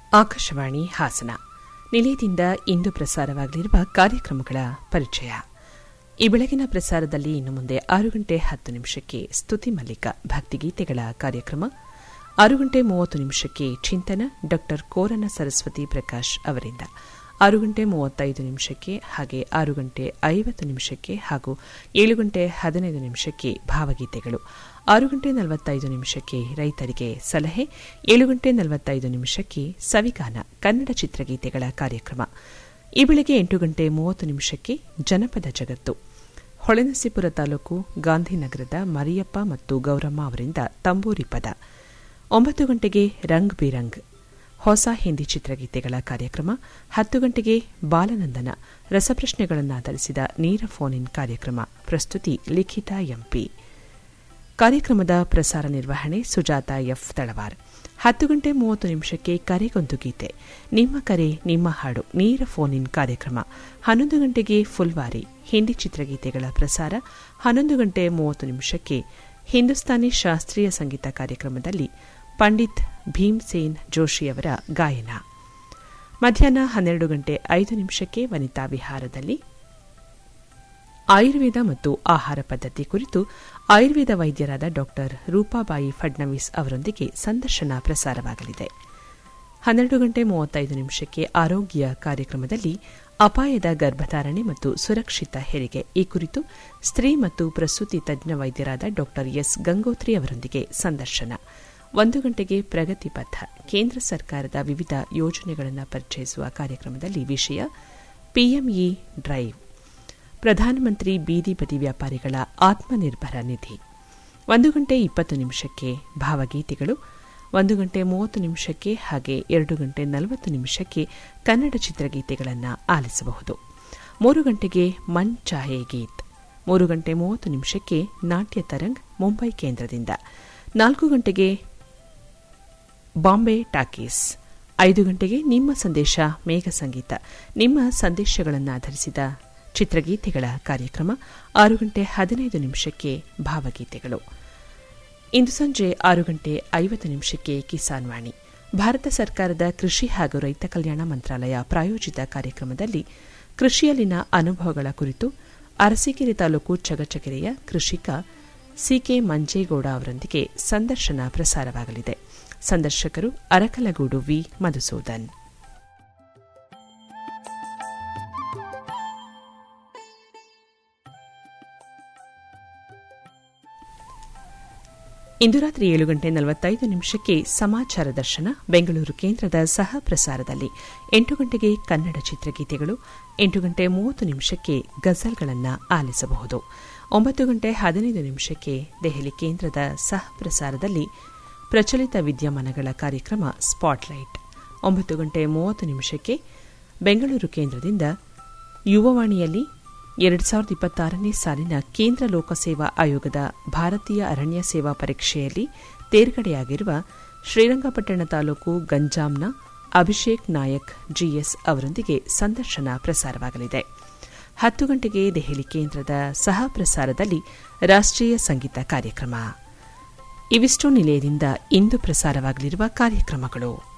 ಆಕಾಶವಾಣಿ ಹಾಸನ ನಿಲಯದಿಂದ ಇಂದು ಪ್ರಸಾರವಾಗಲಿರುವ ಕಾರ್ಯಕ್ರಮಗಳ ಪರಿಚಯ ಈ ಬೆಳಗಿನ ಪ್ರಸಾರದಲ್ಲಿ ಇನ್ನು ಮುಂದೆ ಆರು ಗಂಟೆ ಹತ್ತು ನಿಮಿಷಕ್ಕೆ ಸ್ತುತಿ ಮಲ್ಲಿಕ ಭಕ್ತಿಗೀತೆಗಳ ಕಾರ್ಯಕ್ರಮ ಆರು ಗಂಟೆ ಮೂವತ್ತು ನಿಮಿಷಕ್ಕೆ ಚಿಂತನ ಡಾ ಕೋರನ ಸರಸ್ವತಿ ಪ್ರಕಾಶ್ ಅವರಿಂದ ಆರು ಗಂಟೆ ಮೂವತ್ತೈದು ನಿಮಿಷಕ್ಕೆ ಹಾಗೆ ಆರು ಗಂಟೆ ಐವತ್ತು ನಿಮಿಷಕ್ಕೆ ಹಾಗೂ ಏಳು ಗಂಟೆ ಹದಿನೈದು ನಿಮಿಷಕ್ಕೆ ಭಾವಗೀತೆಗಳು ಆರು ಗಂಟೆ ನಲವತ್ತೈದು ನಿಮಿಷಕ್ಕೆ ರೈತರಿಗೆ ಸಲಹೆ ಏಳು ಗಂಟೆ ನಲವತ್ತೈದು ನಿಮಿಷಕ್ಕೆ ಸವಿಗಾನ ಕನ್ನಡ ಚಿತ್ರಗೀತೆಗಳ ಕಾರ್ಯಕ್ರಮ ಈ ಬೆಳಗ್ಗೆ ಎಂಟು ಗಂಟೆ ಮೂವತ್ತು ನಿಮಿಷಕ್ಕೆ ಜನಪದ ಜಗತ್ತು ಹೊಳೆನರಸೀಪುರ ತಾಲೂಕು ಗಾಂಧಿನಗರದ ಮರಿಯಪ್ಪ ಮತ್ತು ಗೌರಮ್ಮ ಅವರಿಂದ ತಂಬೂರಿ ಪದ ಒಂಬತ್ತು ಗಂಟೆಗೆ ರಂಗ್ ಬಿರಂಗ್ ಹೊಸ ಹಿಂದಿ ಚಿತ್ರಗೀತೆಗಳ ಕಾರ್ಯಕ್ರಮ ಹತ್ತು ಗಂಟೆಗೆ ಬಾಲನಂದನ ರಸಪ್ರಶ್ನೆಗಳನ್ನಾಧರಿಸಿದ ನೇರ ಫೋನ್ ಇನ್ ಕಾರ್ಯಕ್ರಮ ಪ್ರಸ್ತುತಿ ಲಿಖಿತ ಎಂಪಿ ಕಾರ್ಯಕ್ರಮದ ಪ್ರಸಾರ ನಿರ್ವಹಣೆ ಸುಜಾತ ಎಫ್ ತಳವಾರ್ ಹತ್ತು ಗಂಟೆ ಮೂವತ್ತು ನಿಮಿಷಕ್ಕೆ ಕರೆಗೊಂದು ಗೀತೆ ನಿಮ್ಮ ಕರೆ ನಿಮ್ಮ ಹಾಡು ನೇರ ಫೋನ್ ಇನ್ ಕಾರ್ಯಕ್ರಮ ಹನ್ನೊಂದು ಗಂಟೆಗೆ ಫುಲ್ವಾರಿ ಹಿಂದಿ ಚಿತ್ರಗೀತೆಗಳ ಪ್ರಸಾರ ಹನ್ನೊಂದು ಗಂಟೆ ಮೂವತ್ತು ನಿಮಿಷಕ್ಕೆ ಹಿಂದೂಸ್ತಾನಿ ಶಾಸ್ತ್ರೀಯ ಸಂಗೀತ ಕಾರ್ಯಕ್ರಮದಲ್ಲಿ ಪಂಡಿತ್ ಭೀಮ್ಸೇನ್ ಜೋಶಿಯವರ ಗಾಯನ ಮಧ್ಯಾಹ್ನ ಹನ್ನೆರಡು ಗಂಟೆ ಐದು ನಿಮಿಷಕ್ಕೆ ವನಿತಾ ವಿಹಾರದಲ್ಲಿ ಆಯುರ್ವೇದ ಮತ್ತು ಆಹಾರ ಪದ್ಧತಿ ಕುರಿತು ಆಯುರ್ವೇದ ವೈದ್ಯರಾದ ಡಾ ರೂಪಾಬಾಯಿ ಫಡ್ನವೀಸ್ ಅವರೊಂದಿಗೆ ಸಂದರ್ಶನ ಪ್ರಸಾರವಾಗಲಿದೆ ಹನ್ನೆರಡು ಗಂಟೆ ಮೂವತ್ತೈದು ನಿಮಿಷಕ್ಕೆ ಆರೋಗ್ಯ ಕಾರ್ಯಕ್ರಮದಲ್ಲಿ ಅಪಾಯದ ಗರ್ಭಧಾರಣೆ ಮತ್ತು ಸುರಕ್ಷಿತ ಹೆರಿಗೆ ಈ ಕುರಿತು ಸ್ತ್ರೀ ಮತ್ತು ಪ್ರಸೂತಿ ತಜ್ಞ ವೈದ್ಯರಾದ ಡಾ ಎಸ್ ಗಂಗೋತ್ರಿ ಅವರೊಂದಿಗೆ ಸಂದರ್ಶನ ಒಂದು ಗಂಟೆಗೆ ಪ್ರಗತಿ ಪಥ ಕೇಂದ್ರ ಸರ್ಕಾರದ ವಿವಿಧ ಯೋಜನೆಗಳನ್ನು ಪರಿಚಯಿಸುವ ಕಾರ್ಯಕ್ರಮದಲ್ಲಿ ವಿಷಯ ಪಿಎಂಇ ಡ್ರೈವ್ ಪ್ರಧಾನಮಂತ್ರಿ ಬೀದಿ ಬದಿ ವ್ಯಾಪಾರಿಗಳ ಆತ್ಮನಿರ್ಭರ ನಿಧಿ ಒಂದು ಗಂಟೆ ಇಪ್ಪತ್ತು ನಿಮಿಷಕ್ಕೆ ಭಾವಗೀತೆಗಳು ಒಂದು ಗಂಟೆ ಮೂವತ್ತು ನಿಮಿಷಕ್ಕೆ ಹಾಗೆ ಎರಡು ಗಂಟೆ ನಲವತ್ತು ನಿಮಿಷಕ್ಕೆ ಕನ್ನಡ ಚಿತ್ರಗೀತೆಗಳನ್ನು ಆಲಿಸಬಹುದು ಮೂರು ಗಂಟೆಗೆ ಮನ್ ಚಾಹೆ ಗೀತ್ ಮೂರು ಗಂಟೆ ಮೂವತ್ತು ನಿಮಿಷಕ್ಕೆ ನಾಟ್ಯ ತರಂಗ್ ಮುಂಬೈ ಕೇಂದ್ರದಿಂದ ನಾಲ್ಕು ಗಂಟೆಗೆ ಬಾಂಬೆ ಟಾಕೀಸ್ ಐದು ಗಂಟೆಗೆ ನಿಮ್ಮ ಸಂದೇಶ ಮೇಘ ಸಂಗೀತ ನಿಮ್ಮ ಸಂದೇಶಗಳನ್ನು ಆಧರಿಸಿದ ಚಿತ್ರಗೀತೆಗಳ ಕಾರ್ಯಕ್ರಮ ಆರು ಗಂಟೆ ಹದಿನೈದು ನಿಮಿಷಕ್ಕೆ ಭಾವಗೀತೆಗಳು ಇಂದು ಸಂಜೆ ಆರು ಗಂಟೆ ಐವತ್ತು ನಿಮಿಷಕ್ಕೆ ಕಿಸಾನ್ ವಾಣಿ ಭಾರತ ಸರ್ಕಾರದ ಕೃಷಿ ಹಾಗೂ ರೈತ ಕಲ್ಯಾಣ ಮಂತ್ರಾಲಯ ಪ್ರಾಯೋಜಿತ ಕಾರ್ಯಕ್ರಮದಲ್ಲಿ ಕೃಷಿಯಲ್ಲಿನ ಅನುಭವಗಳ ಕುರಿತು ಅರಸೀಕೆರೆ ತಾಲೂಕು ಚಗಚಕೆರೆಯ ಕೃಷಿಕ ಸಿಕೆ ಮಂಜೇಗೌಡ ಅವರೊಂದಿಗೆ ಸಂದರ್ಶನ ಪ್ರಸಾರವಾಗಲಿದೆ ಸಂದರ್ಶಕರು ಅರಕಲಗೂಡು ವಿ ಮಧುಸೂದನ್ ಇಂದು ರಾತ್ರಿ ಏಳು ಗಂಟೆ ನಲವತ್ತೈದು ನಿಮಿಷಕ್ಕೆ ಸಮಾಚಾರ ದರ್ಶನ ಬೆಂಗಳೂರು ಕೇಂದ್ರದ ಸಹ ಪ್ರಸಾರದಲ್ಲಿ ಎಂಟು ಗಂಟೆಗೆ ಕನ್ನಡ ಚಿತ್ರಗೀತೆಗಳು ಎಂಟು ಗಂಟೆ ಮೂವತ್ತು ನಿಮಿಷಕ್ಕೆ ಗಜಲ್ಗಳನ್ನು ಆಲಿಸಬಹುದು ಒಂಬತ್ತು ಗಂಟೆ ಹದಿನೈದು ನಿಮಿಷಕ್ಕೆ ದೆಹಲಿ ಕೇಂದ್ರದ ಸಹ ಪ್ರಸಾರದಲ್ಲಿ ಪ್ರಚಲಿತ ವಿದ್ಯಮಾನಗಳ ಕಾರ್ಯಕ್ರಮ ಸ್ಪಾಟ್ಲೈಟ್ ಒಂಬತ್ತು ಗಂಟೆ ಮೂವತ್ತು ನಿಮಿಷಕ್ಕೆ ಬೆಂಗಳೂರು ಕೇಂದ್ರದಿಂದ ಯುವವಾಣಿಯಲ್ಲಿ ಎರಡು ಸಾವಿರದ ಇಪ್ಪತ್ತಾರನೇ ಸಾಲಿನ ಕೇಂದ್ರ ಲೋಕಸೇವಾ ಆಯೋಗದ ಭಾರತೀಯ ಅರಣ್ಯ ಸೇವಾ ಪರೀಕ್ಷೆಯಲ್ಲಿ ತೇರ್ಗಡೆಯಾಗಿರುವ ಶ್ರೀರಂಗಪಟ್ಟಣ ತಾಲೂಕು ಗಂಜಾಂನ ಅಭಿಷೇಕ್ ನಾಯಕ್ ಜಿಎಸ್ ಅವರೊಂದಿಗೆ ಸಂದರ್ಶನ ಪ್ರಸಾರವಾಗಲಿದೆ ಹತ್ತು ಗಂಟೆಗೆ ದೆಹಲಿ ಕೇಂದ್ರದ ಸಹ ಪ್ರಸಾರದಲ್ಲಿ ರಾಷ್ಟ್ರೀಯ ಸಂಗೀತ ಕಾರ್ಯಕ್ರಮ ಇವಿಷ್ಟು ನಿಲಯದಿಂದ ಇಂದು ಪ್ರಸಾರವಾಗಲಿರುವ ಕಾರ್ಯಕ್ರಮಗಳು